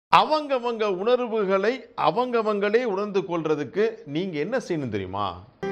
அவங்கவங்க உணர்வுகளை அவங்கவங்களே உணர்ந்து கொள்றதுக்கு நீங்க என்ன செய்யணும் தெரியுமா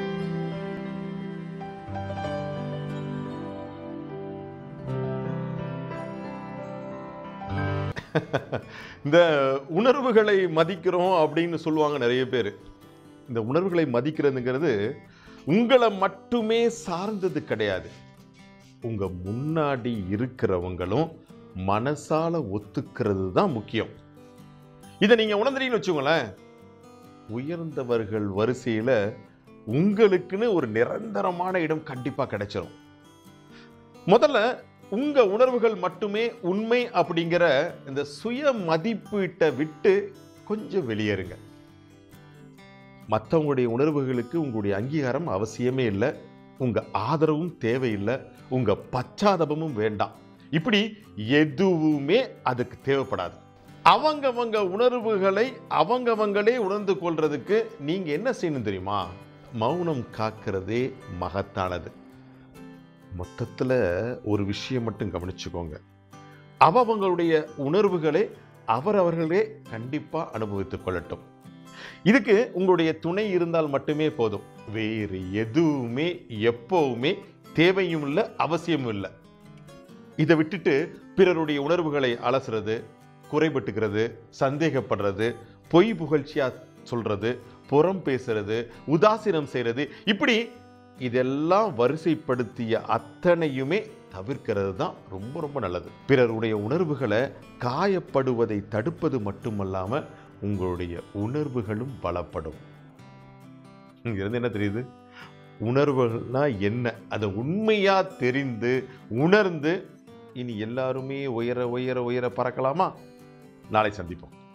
இந்த உணர்வுகளை மதிக்கிறோம் அப்படின்னு சொல்லுவாங்க நிறைய பேர் இந்த உணர்வுகளை மதிக்கிறதுங்கிறது உங்களை மட்டுமே சார்ந்தது கிடையாது உங்க முன்னாடி இருக்கிறவங்களும் மனசால ஒத்துக்கிறது தான் முக்கியம் இதை நீங்க உணர்ந்துறீங்கன்னு வச்சுக்கோங்களேன் உயர்ந்தவர்கள் வரிசையில உங்களுக்குன்னு ஒரு நிரந்தரமான இடம் கண்டிப்பா கிடைச்சிரும் முதல்ல உங்க உணர்வுகள் மட்டுமே உண்மை அப்படிங்கிற இந்த சுய மதிப்பீட்டை விட்டு கொஞ்சம் வெளியேறுங்க மற்றவங்களுடைய உணர்வுகளுக்கு உங்களுடைய அங்கீகாரம் அவசியமே இல்லை உங்க ஆதரவும் தேவையில்லை உங்க பச்சாதபமும் வேண்டாம் இப்படி எதுவுமே அதுக்கு தேவைப்படாது அவங்கவங்க உணர்வுகளை அவங்கவங்களே உணர்ந்து கொள்றதுக்கு நீங்க என்ன செய்யணும் தெரியுமா மௌனம் காக்கிறதே மகத்தானது மொத்தத்துல ஒரு விஷயம் மட்டும் கவனிச்சுக்கோங்க அவங்களுடைய உணர்வுகளை அவரவர்களே கண்டிப்பா அனுபவித்துக் கொள்ளட்டும் இதுக்கு உங்களுடைய துணை இருந்தால் மட்டுமே போதும் வேறு எதுவுமே எப்பவுமே தேவையும் இல்லை அவசியமும் இல்லை இதை விட்டுட்டு பிறருடைய உணர்வுகளை அலசுறது குறைபட்டுக்கிறது சந்தேகப்படுறது பொய் புகழ்ச்சியா சொல்றது புறம் பேசுறது உதாசீனம் செய்யறது இப்படி இதெல்லாம் வரிசைப்படுத்திய அத்தனையுமே தவிர்க்கிறது தான் ரொம்ப ரொம்ப நல்லது பிறருடைய உணர்வுகளை காயப்படுவதை தடுப்பது மட்டுமல்லாம உங்களுடைய உணர்வுகளும் பலப்படும் இங்கிருந்து என்ன தெரியுது உணர்வுகள்னா என்ன அதை உண்மையா தெரிந்து உணர்ந்து இனி எல்லாருமே உயர உயர உயர பறக்கலாமா நாளை சந்திப்போம்